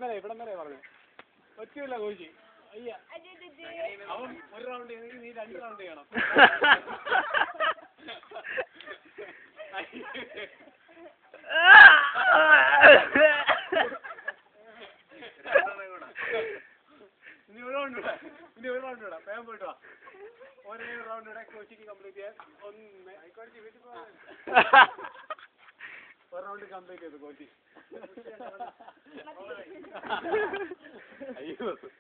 വരെ ഇവിടെ വരെ പറഞ്ഞു ഒറ്റയില്ല കോശി അയ്യ അവൻ ഒരു റൗണ്ട് നീ രണ്ട് റൗണ്ട് ചെയ്യണം ഇനി ഒരു റൗണ്ട് കൂടെ ഇനി ഒരു റൗണ്ട് കൂടെ വേഗം പോയിട്ട് വാ ഒരേ റൗണ്ട് കൂടെ കോച്ചിക്ക് കംപ്ലീറ്റ് ചെയ്യാൻ ഒന്ന് ആയിക്കോട്ടെ വീട്ടിൽ പോകാൻ ഒരു റൗണ്ട് കംപ്ലീറ്റ് ചെയ്തു കോച്ചി അയ്യോ